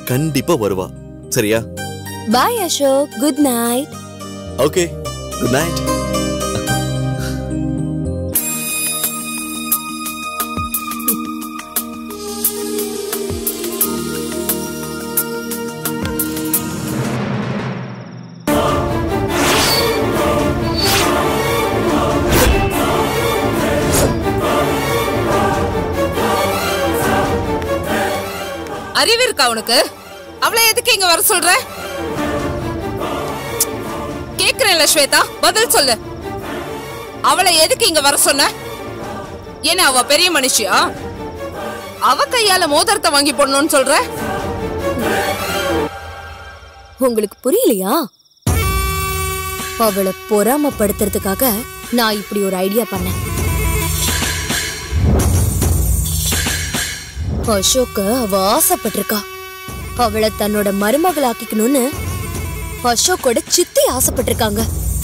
கண்டிப்பா வருவா சரியா bye Ashok good night okay good night அறிவு இருக்கா உனக்கு அவளை எதுக்கு இங்க வர சொல்ற கேக்குறேன்ல ஸ்வேதா பதில் சொல்லு அவளை எதுக்கு இங்க வர சொன்ன ஏன்னா அவ பெரிய மனுஷியா அவ கையால மோதிரத்தை வாங்கி போடணும்னு சொல்ற உங்களுக்கு புரியலையா அவளை பொறாமப்படுத்துறதுக்காக நான் இப்படி ஒரு ஐடியா பண்ணேன் அசோக்க அவ ஆசைப்பட்டிருக்கா அவளை தன்னோட மருமகளாக்கிக்கணும்னு அசோக்கோட சித்தி ஆசைப்பட்டிருக்காங்க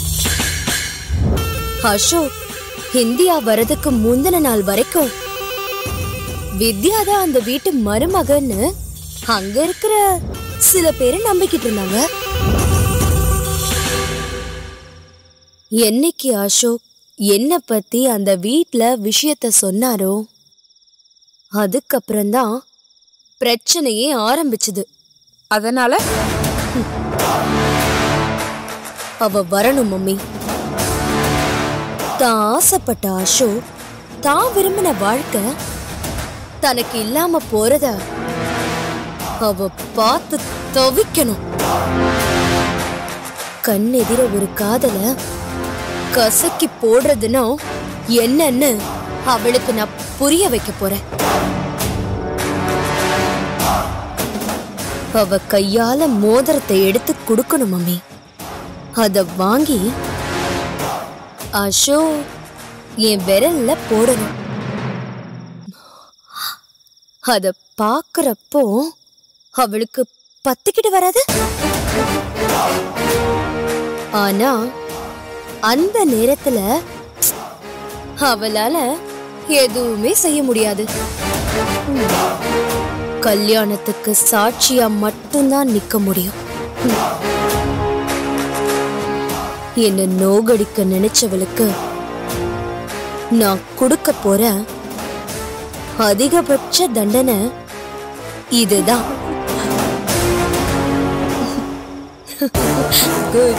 அசோக் இந்தியா வரதுக்கு முந்தின நாள் வரைக்கும் வித்யா தான் அந்த வீட்டு மருமகன்னு அங்க இருக்கிற சில பேரை நம்பிக்கிட்டு இருந்தாங்க என்னைக்கு அசோக் என்ன பத்தி அந்த வீட்ல விஷயத்த சொன்னாரோ அதுக்கப்புறம்தான் பிரச்சனையே ஆரம்பிச்சது அதனால அவ வரணும் மம்மி தான் ஆசைப்பட்ட அசோக் தான் விரும்பின வாழ்க்கை தனக்கு இல்லாம போறத அவ பார்த்து தவிக்கணும் கண்ணெதிர ஒரு காதல கசக்கி போடுறதுன்னா என்னன்னு அவளுக்கு நான் புரிய வைக்க போறேன் அவ கையால மோதிரத்தை எடுத்து கொடுக்கணும் மம்மி அத வாங்கி அசோ என் விரல்ல போடணும் அத பாக்குறப்போ அவளுக்கு பத்துக்கிட்டு வராது ஆனா அந்த நேரத்துல அவளால எதுவுமே செய்ய முடியாது கல்யாணத்துக்கு சாட்சியா மட்டும்தான் நிக்க முடியும் என்ன நோகடிக்க நினைச்சவளுக்கு நான் கொடுக்க போற அதிகபட்ச தண்டனை இதுதான் Good.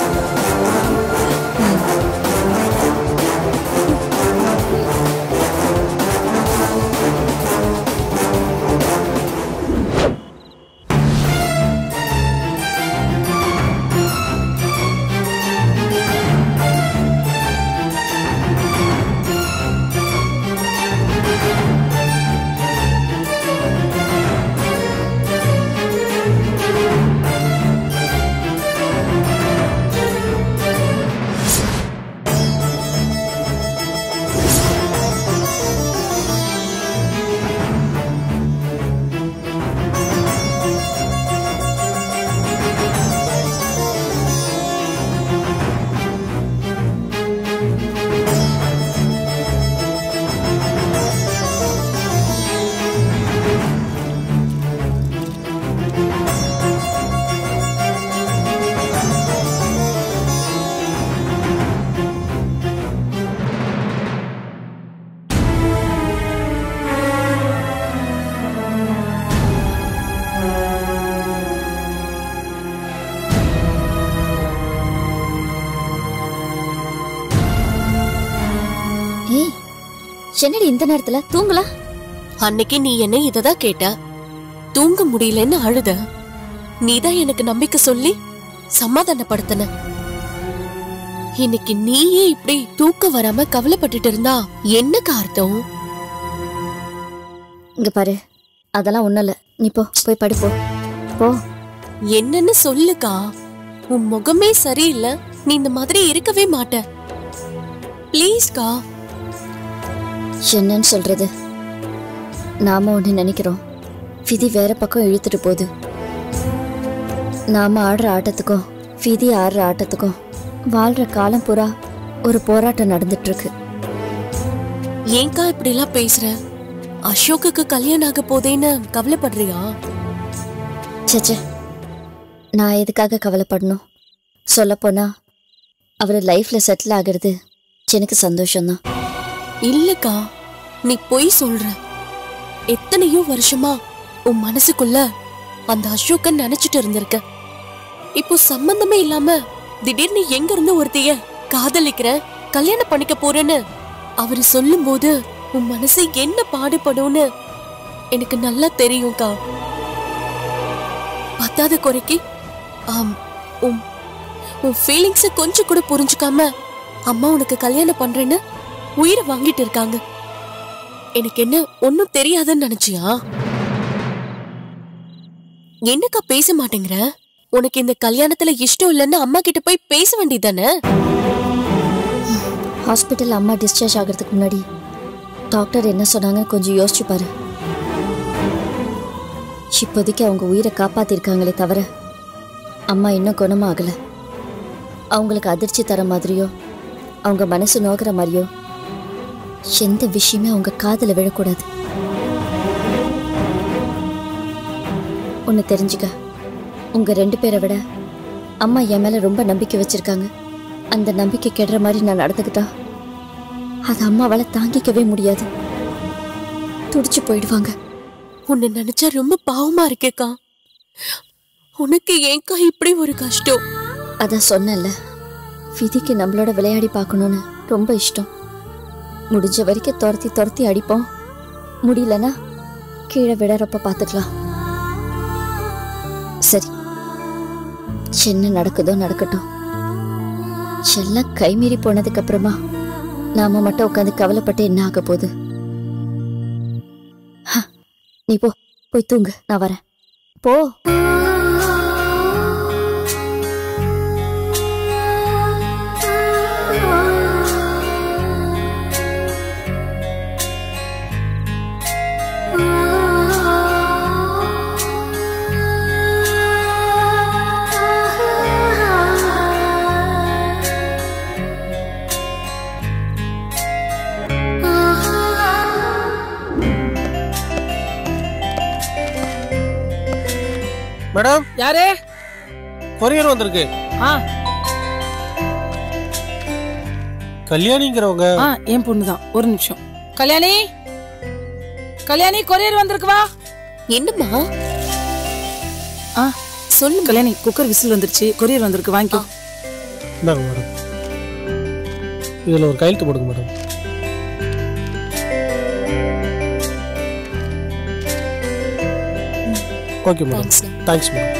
ஏய் என்னடி இந்த நேரத்துல தூங்கலாம் அன்னைக்கு நீ என்ன இததான் கேட்ட தூங்க முடியலன்னு அழுத நீதான் எனக்கு நம்பிக்கை சொல்லி சமாதானப்படுத்தின இன்னைக்கு நீயே இப்படி தூக்கம் வராம கவலைப்பட்டுட்டு இருந்தா என்னக்கு அர்த்தம் இங்க பாரு அதெல்லாம் ஒண்ணும் இல்ல நீ போ போய் படு போ போ என்னன்னு சொல்லுக்கா உன் முகமே சரியில்லை நீ இந்த மாதிரி இருக்கவே மாட்ட ப்ளீஸ்க்கா என்னன்னு சொல்றது நாம ஒண்ணு நினைக்கிறோம் விதி வேற பக்கம் இழுத்துட்டு போகுது நாம ஆடுற ஆட்டத்துக்கும் விதி ஆடுற ஆட்டத்துக்கும் வாழ்ற காலம் பூரா ஒரு போராட்டம் நடந்துட்டு இருக்கு ஏன்க்கா இப்படி எல்லாம் பேசுற அசோக்குக்கு கல்யாணம் ஆக போதேன்னு கவலைப்படுறியா சேச்சே நான் எதுக்காக கவலைப்படணும் சொல்லப்போனா அவர் லைஃப்பில் செட்டில் ஆகிறது எனக்கு சந்தோஷம்தான் இல்லக்கா நீ பொய் சொல்ற எத்தனையோ வருஷமா உன் மனசுக்குள்ள அந்த அசோக்கன் நினைச்சிட்டு இருந்திருக்க இப்போ சம்பந்தமே இல்லாம திடீர்னு எங்க இருந்து ஒருத்தைய காதலிக்கிறேன் கல்யாணம் பண்ணிக்க போறேன்னு அவரு சொல்லும்போது உன் மனசு என்ன பாடுபடும்னு எனக்கு நல்லா தெரியும்க்கா பத்தாத குறைக்கு ஆம் உன் உன் ஃபீலிங்ஸ கொஞ்சம் கூட புரிஞ்சுக்காம அம்மா உனக்கு கல்யாணம் பண்றேன்னு உயிரை வாங்கிட்டு இருக்காங்க எனக்கு என்ன ஒன்னும் தெரியாதுன்னு நினைச்சியா என்னக்கா பேச மாட்டேங்கிற உனக்கு இந்த கல்யாணத்துல இஷ்டம் இல்லைன்னு அம்மா கிட்ட போய் பேச வேண்டியதானே ஹாஸ்பிட்டல் அம்மா டிஸ்சார்ஜ் ஆகிறதுக்கு முன்னாடி டாக்டர் என்ன சொன்னாங்க கொஞ்சம் யோசிச்சு பாரு இப்போதைக்கு அவங்க உயிரை காப்பாத்திருக்காங்களே தவிர அம்மா இன்னும் குணமாகல அவங்களுக்கு அதிர்ச்சி தர மாதிரியோ அவங்க மனசு நோகிற மாதிரியோ எந்த விஷயமே அவங்க காதுல விழக்கூடாது ஒன்று தெரிஞ்சுக்க உங்க ரெண்டு பேரை விட அம்மா என் மேல ரொம்ப நம்பிக்கை வச்சிருக்காங்க அந்த நம்பிக்கை கெடுற மாதிரி நான் நடந்துக்கிட்டா அது அம்மாவால தாங்கிக்கவே முடியாது துடிச்சு போயிடுவாங்க உன்னை நினைச்சா ரொம்ப பாவமா இருக்கேக்கா உனக்கு ஏன்க்கா இப்படி ஒரு கஷ்டம் அதான் சொன்னேன்ல விதிக்கு நம்மளோட விளையாடி பார்க்கணும்னு ரொம்ப இஷ்டம் முடிஞ்ச வரைக்கும் துரத்தி துரத்தி அடிப்போம் முடியலனா கீழே விடறப்ப பார்த்துக்கலாம் சரி என்ன நடக்குதோ நடக்கட்டும் எல்லாம் கைமீறி போனதுக்கு அப்புறமா நாம மட்டும் உட்காந்து கவலைப்பட்டு என்ன ஆக போகுது ஹ, நீ போ போய் தூங்கு நான் வரேன் போ மேடம் யாரு கொரியர் வந்திருக்கு ஆ கல்யாணிங்கிறவங்க ஆ என் பொண்ணு தான் ஒரு நிமிஷம் கல்யாணி கல்யாணி கொரியர் வந்திருக்கு வா என்னம்மா ஆ சொல்லு கல்யாணி குக்கர் விசில் வந்துருச்சு கொரியர் வந்திருக்கு வாங்கிக்கோ இந்தாங்க மேடம் இதுல ஒரு கையெழுத்து போடுங்க madam okay madam Thanks. Thanks madam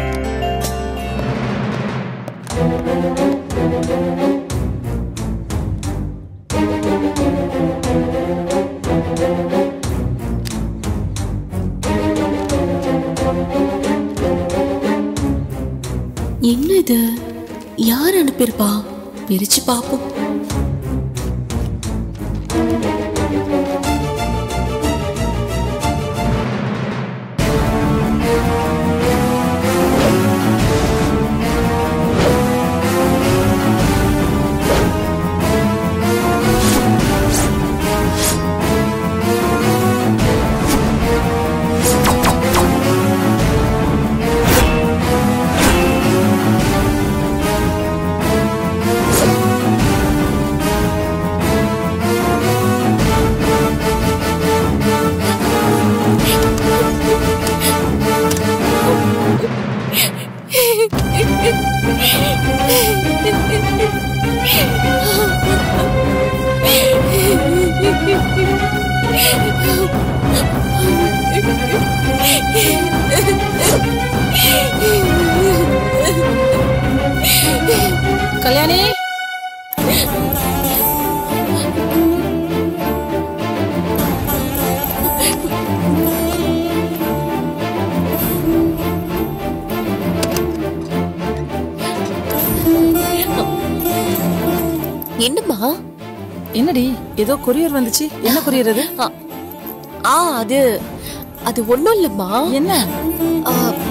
என்ன இது யார் அனுப்பியிருப்பா பிரிச்சு பாப்போம் கல்யாணி என்னம்மா என்னடி ஏதோ கொரியர் வந்துச்சு என்ன கொரியர் அது ஆ, ஆ அது அது ஒண்ணும் இல்லம்மா என்ன ஆ,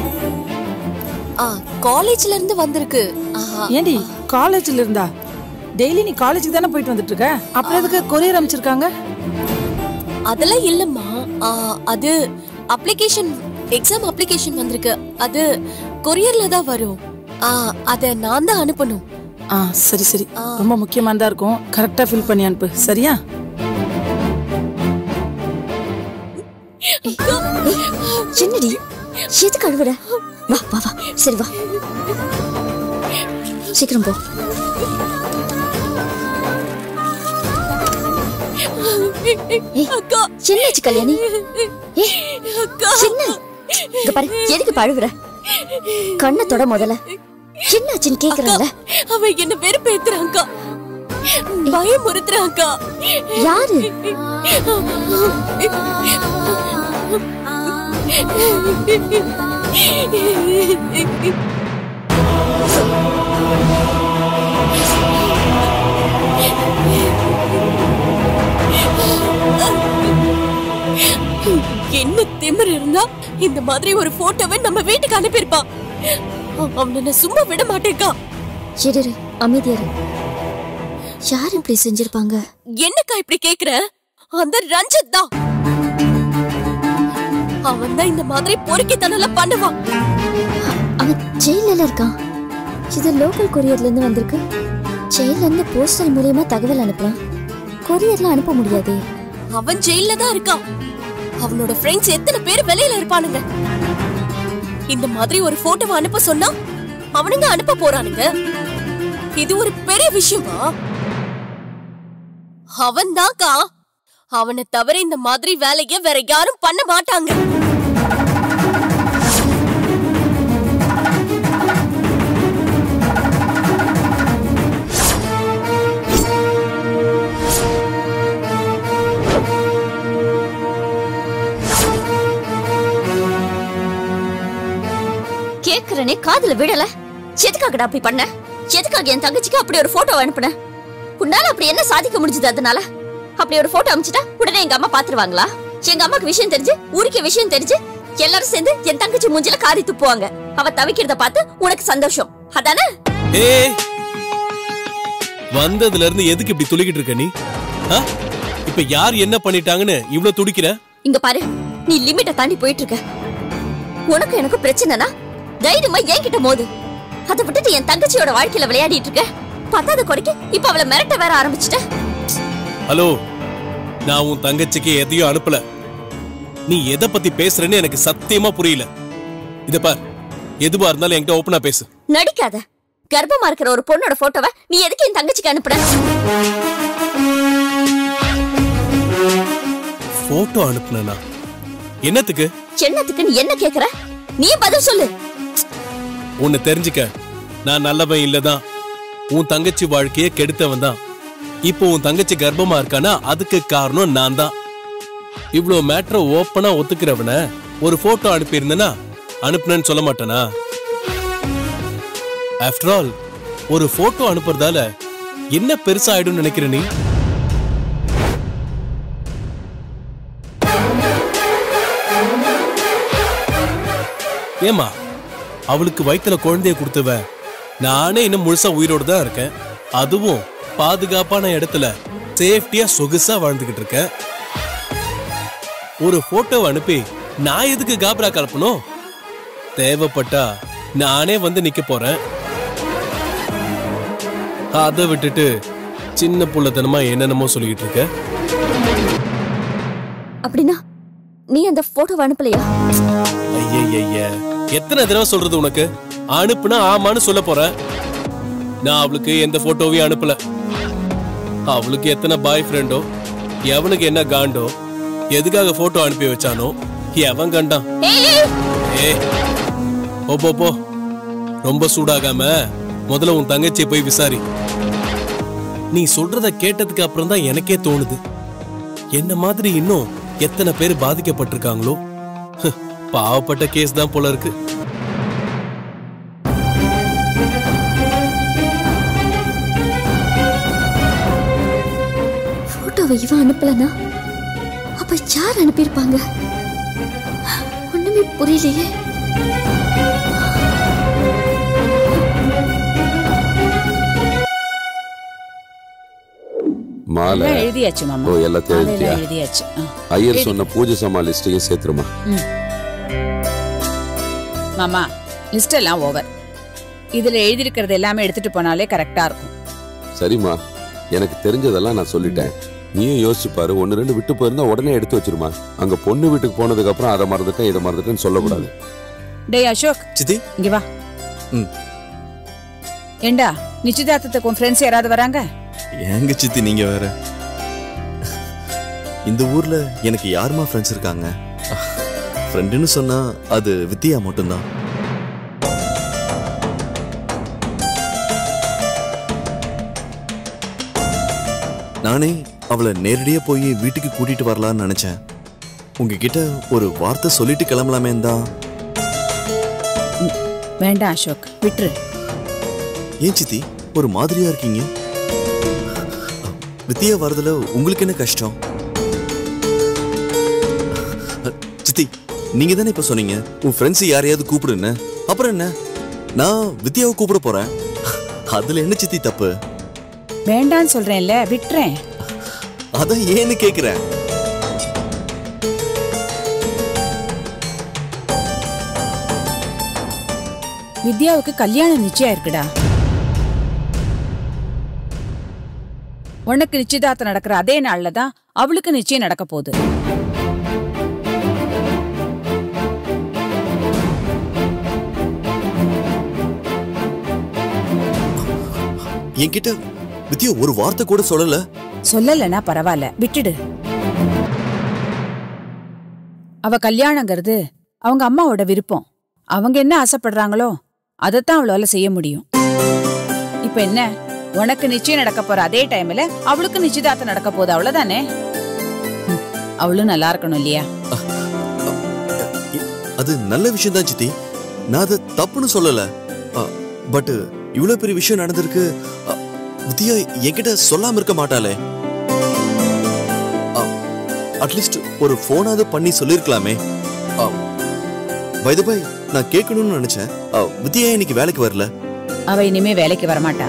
ஆ காலேஜ்ல இருந்து வந்திருக்கு ஆ, ஏண்டி காலேஜ்ல இருந்தா டெய்லி நீ காலேஜுக்கு தானே போயிட்டு வந்துட்டு இருக்க அப்புறம் எதுக்கு கொரியர் அமைச்சிருக்காங்க அதெல்லாம் இல்லம்மா ஆ, அது அப்ளிகேஷன் எக்ஸாம் அப்ளிகேஷன் வந்திருக்கு அது கொரியர்ல தான் வரும் ஆ அத நான் தான் அனுப்பணும் ஆ சரி சரி ரொம்ப முக்கியமானதா இருக்கும் கரெக்டா ஃபில் பண்ணி அனுப்பு சரியா என்னடி எதுக்கு அழுவுற வா வா வா சரி வா சீக்கிரம் போ ஏய், அக்கா என்னாச்சு கல்யாணி ஏய், அக்கா என்ன இங்க பாரு எதுக்கு இப்ப அழுவுற கண்ணை தொட முதல்ல என்னாச்சுன்னு கேக்குறல அவன் என்ன வெறுப்பேத்துறாங்கா பயமுறுத்துறாங்கா யாரு என்ன திமிர் இருந்தா இந்த மாதிரி ஒரு போட்டோவை நம்ம வீட்டுக்கு அனுப்பியிருப்பான் அவனை நான் சும்மா விட மாட்டேக்கா இரு இரு, அமைதியா இரு யார் இப்படி செஞ்சிருப்பாங்க என்னக்கா இப்படி கேக்குற அந்த ரஞ்சித் தான் அவன் தான் இந்த மாதிரி பொறுக்கித்தனம்லாம் பண்ணுவான் அவன் ஜெயில இருக்கான் இது லோக்கல் கொரியர்ல இருந்து வந்திருக்கு ஜெயில இருந்து போஸ்டல் மூலியமா தகவல் அனுப்பலாம் கொரியர்ல அனுப்ப முடியாதே அவன் ஜெயில தான் இருக்கான் அவனோட ஃப்ரெண்ட்ஸ் எத்தனை பேர் வெளியில இருப்பானுங்க இந்த மாதிரி ஒரு போட்டோவை அனுப்ப சொன்னா அவனுங்க அனுப்ப போறானுங்க இது ஒரு பெரிய விஷயமா அவன் தான்க்கா அவனை தவிர இந்த மாதிரி வேலைய வேற யாரும் பண்ண மாட்டாங்க கேக்குறனே காதுல விடல எதுக்காகடா அப்படி பண்ண எதுக்காக என் தங்கச்சிக்கு அப்படி ஒரு போட்டோ அனுப்புன உன்னால அப்படி என்ன சாதிக்க முடிஞ்சது அதனால அப்படி ஒரு போட்டோ அனுப்பிச்சிட்டா உடனே எங்க அம்மா பாத்துருவாங்களா எங்க அம்மாக்கு விஷயம் தெரிஞ்சு ஊருக்கே விஷயம் தெரிஞ்சு எல்லாரும் சேர்ந்து என் தங்கச்சி மூஞ்சில காரி துப்புவாங்க அவ தவிக்கிறத பார்த்து உனக்கு சந்தோஷம் அதானே ஏய் வந்ததுல இருந்து எதுக்கு இப்படி துளிக்கிட்டு இருக்க நீ ஆ? இப்ப யார் என்ன பண்ணிட்டாங்கன்னு இவ்ளோ துடிக்கிற இங்க பாரு நீ லிமிட்ட தாண்டி போயிட்டு இருக்க உனக்கு எனக்கு பிரச்சனைனா தைரியமா என்கிட்ட மோது அதை விட்டுட்டு என் தங்கச்சியோட வாழ்க்கையில விளையாடிட்டு இருக்க பத்தாத குறைக்கு இப்ப அவளை மிரட்ட வேற ஆரம்பிச்சுட்ட ஹலோ நான் உன் தங்கச்சிக்கு எதையும் அனுப்பல நீ எதை பத்தி பேசுறேன்னு எனக்கு சத்தியமா புரியல இத பார் எதுவா இருந்தாலும் என்கிட்ட ஓப்பனா பேசு நடிக்காத கர்ப்பமா இருக்கிற ஒரு பொண்ணோட போட்டோவை நீ எதுக்கு என் தங்கச்சிக்கு அனுப்புற போட்டோ அனுப்புனா என்னத்துக்கு என்னத்துக்கு நீ என்ன கேக்குற நீ பதில் சொல்லு உன்னை தெரிஞ்சுக்க நான் நல்லவன் இல்லதான் உன் தங்கச்சி வாழ்க்கைய கெடுத்தவன் தான் இப்போ உன் தங்கச்சி கர்ப்பமா இருக்கானா அதுக்கு காரணம் நான் தான் இவ்ளோ மேட்ரை ஓப்பனா ஒத்துக்கிறவன ஒரு போட்டோ அனுப்பியிருந்தேனா அனுப்புனேன்னு சொல்ல மாட்டேனா ஆஃப்டர் ஆல் ஒரு போட்டோ அனுப்புறதால என்ன பெருசா ஆயிடும்னு நினைக்கிற நீ ஏமா அவளுக்கு வயித்துல குழந்தைய கொடுத்தவ நானே இன்னும் முழுசா உயிரோட தான் இருக்கேன் அதுவும் பாதுகாப்பான இடத்துல சேஃப்டியா சொகுசா வாழ்ந்துகிட்டு இருக்கேன் ஒரு போட்டோவை அனுப்பி நான் எதுக்கு காபரா கலப்பணும் தேவைப்பட்டா நானே வந்து நிக்க போறேன் அதை விட்டுட்டு சின்ன புள்ளத்தனமா என்னென்னமோ சொல்லிக்கிட்டு இருக்க அப்படின்னா நீ அந்த போட்டோவை அனுப்பலையா ஐயய்ய எத்தனை தடவை சொல்றது உனக்கு அனுப்புனா ஆமான்னு சொல்ல போறேன் நான் அவளுக்கு எந்த போட்டோவையும் அனுப்பல அவளுக்கு எத்தனை பாய் ஃப்ரெண்டோ எவனுக்கு என்ன காண்டோ எதுக்காக போட்டோ அனுப்பி வச்சானோ எவன் கண்டான் ஏ போ போ போ ரொம்ப சூடாகாம முதல்ல உன் தங்கச்சியை போய் விசாரி நீ சொல்றத கேட்டதுக்கு அப்புறம் தான் எனக்கே தோணுது என்ன மாதிரி இன்னும் எத்தனை பேர் பாதிக்கப்பட்டிருக்காங்களோ ஹ், பாவப்பட்ட கேஸ் தான் போல இருக்கு போட்டோவை இவன் அனுப்பலனா அப்ப யார் அனுப்பியிருப்பாங்க ஒண்ணுமே புரியலையே மாலை எல்லாம் எழுதியாச்சு மாமா ஓ எல்லாத்தையும் அதெல்லாம் எழுதியா எழுதியாச்சு ஆ. ஐயர் சொன்ன பூஜை சாமான் லிஸ்டையும் சேர்த்துருமா ம். மாமா லிஸ்ட் எல்லாம் ஓவர் இதுல எழுதியிருக்கிறது எல்லாமே எடுத்துட்டு போனாலே கரெக்டா இருக்கும் சரிம்மா எனக்கு தெரிஞ்சதெல்லாம் நான் சொல்லிட்டேன் நீயும் யோசிச்சு பாரு ஒன்னு ரெண்டு விட்டு போயிருந்தா உடனே எடுத்து வச்சிருமா அங்க பொண்ணு வீட்டுக்கு போனதுக்கு அப்புறம் அதை மறந்துட்டேன் இதை மறந்துட்டேன்னு சொல்லக்கூடாது டேய் அசோக் சித்தி இங்க வா ம். ஏண்டா நிச்சயதார்த்தத்துக்கு உன் ஃப்ரெண்ட்ஸ் யாராவது வராங்க ஏங்க சித்தி நீங்க வேற இந்த ஊர்ல எனக்கு யாருமா ஃப்ரெண்ட்ஸ் இருக்காங்க ஃப்ரெண்டுன்னு சொன்னா அது வித்தியா மட்டும்தான் நானே அவளை நேரடியா போய் வீட்டுக்கு கூட்டிட்டு வரலாம்னு நினைச்சேன் உங்ககிட்ட ஒரு வார்த்தை சொல்லிட்டு கிளம்பலாமே தான் வேண்டாம் அசோக் விட்டுரு ஏன் சித்தி ஒரு மாதிரியா இருக்கீங்க வித்தியா வரதுல உங்களுக்கு என்ன கஷ்டம் சித்தி நீங்க தானே இப்ப சொன்னீங்க உன் ஃப்ரெண்ட்ஸ் யாரையாவது கூப்பிடுன்னு அப்புறம் என்ன நான் வித்யாவை கூப்பிட போறேன் அதுல என்ன சித்தி தப்பு வேண்டான்னு சொல்றேன்ல விட்டுறேன் அதான் ஏன்னு கேக்குறேன் வித்யாவுக்கு கல்யாணம் நிச்சயம் இருக்குடா உனக்கு நிச்சயதார்த்தம் நடக்கிற அதே நாள்ல தான் அவளுக்கு நிச்சயம் நடக்க போகுது என்கிட்ட வித்யா ஒரு வார்த்தை கூட சொல்லல சொல்லலைன்னா பரவாயில்ல விட்டுடு அவ கல்யாணங்கிறது அவங்க அம்மாவோட விருப்பம் அவங்க என்ன ஆசைப்படுறாங்களோ அதைத்தான் அவளால செய்ய முடியும் இப்ப என்ன உனக்கு நிச்சயம் நடக்க போற அதே டைம்ல அவளுக்கு நிச்சயதார்த்தம் நடக்க போகுது அவ்வளவுதானே ம், அவளும் நல்லா இருக்கணும் இல்லையா அது நல்ல விஷயம் தான் சித்தி நான் அதை தப்புன்னு சொல்லல பட் இவ்வளவு பெரிய விஷயம் நடந்திருக்கு அ, வித்யா என்கிட்ட சொல்லாம இருக்க மாட்டாளே அட்லீஸ்ட் ஒரு போனாவது பண்ணி சொல்லிருக்கலாமே பை பை நான் கேட்கணும்னு நினைச்சேன் அ, வித்யா இன்னைக்கு வேலைக்கு வரல அவ இனிமே வேலைக்கு வரமாட்டா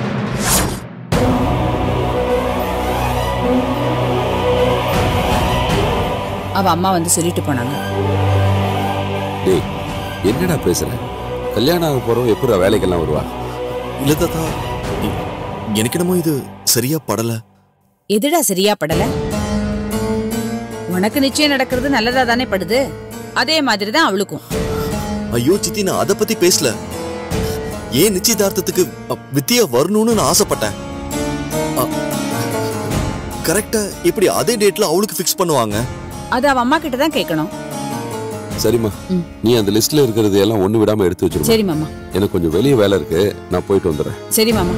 அவ அம்மா வந்து சொல்லிட்டு போனாங்க டேய் என்னடா பேசுற கல்யாணம் ஆக போறோம் எப்படி வேலைக்கெல்லாம் வருவா இல்ல தாத்தா இ- எனக்கு என்னமோ இது சரியா படல எதுடா சரியா படல உனக்கு நிச்சயம் நடக்கிறது நல்லதா தானே படுது அதே மாதிரி தான் அவளுக்கும் ஐயோ சித்தி நான் அதை பத்தி பேசல ஏன் நிச்சயதார்த்தத்துக்கு அ, வித்தியா வரணும்னு நான் ஆசைப்பட்டேன் கரெக்டா இப்படி அதே டேட்ல அவளுக்கு ஃபிக்ஸ் பண்ணுவாங்க அது அவ அம்மா கிட்ட தான் கேட்கணும் சரிம்மா ம். நீ அந்த லிஸ்ட்ல இருக்கிறது எல்லாம் ஒண்ணு விடாம எடுத்து வச்சிருமா சரி மாமா எனக்கு கொஞ்சம் வெளியே வேலை இருக்கு நான் போயிட்டு வந்துடுறேன் சரி மாமா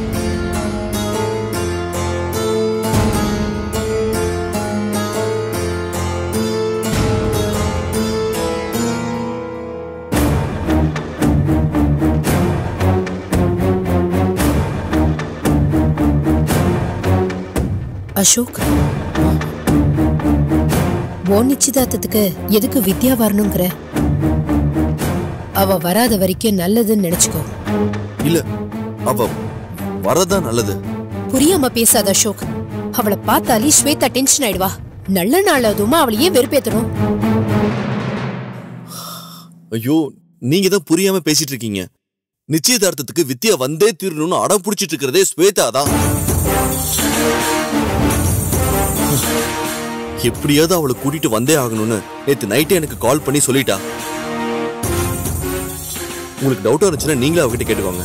அசோக் ஓ நிச்சயதார்த்தத்துக்கு எதுக்கு வித்யா வரணுங்கிற அவ வராத வரைக்கும் நல்லதுன்னு நினைச்சுக்கோ இல்ல அவ வரதான் நல்லது புரியாம பேசாத அசோக் அவளை பார்த்தாலே ஸ்வேதா டென்ஷன் ஆயிடுவா நல்ல நாள் அதுவுமா அவளையே வெறுப்பேத்தணும் ஐயோ நீங்க தான் புரியாம பேசிட்டு இருக்கீங்க நிச்சயதார்த்தத்துக்கு வித்யா வந்தே தீரணும்னு அடம் பிடிச்சிட்டு இருக்கிறதே ஸ்வேதா தான் எப்படியாவது அவளை கூட்டிட்டு வந்தே ஆகணும்னு நேத்து நைட்டே எனக்கு கால் பண்ணி சொல்லிட்டா உங்களுக்கு டவுட்டா இருந்துச்சுன்னா நீங்களே அவகிட்ட கேட்டுக்கோங்க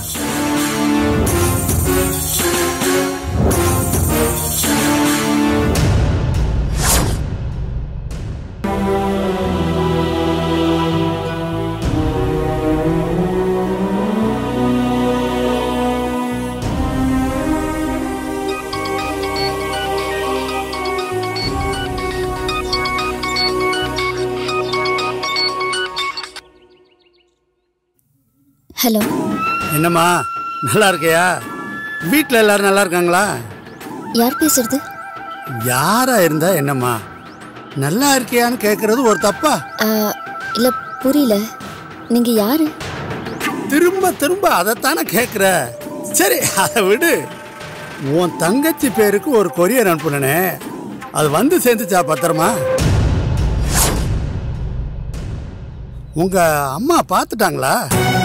ஹலோ என்னம்மா நல்லா இருக்கியா வீட்டில் எல்லாரும் நல்லா இருக்காங்களா யார் பேசுறது யாரா இருந்தா என்னம்மா நல்லா இருக்கியான்னு கேட்கறது ஒரு தப்பா ஆ, இல்ல புரியல நீங்க யாரு திரும்ப திரும்ப அதைத்தானே கேட்குற சரி அதை விடு உன் தங்கச்சி பேருக்கு ஒரு கொரியர் அனுப்புனே அது வந்து சேர்ந்துச்சா பத்திரமா உங்க அம்மா பார்த்துட்டாங்களா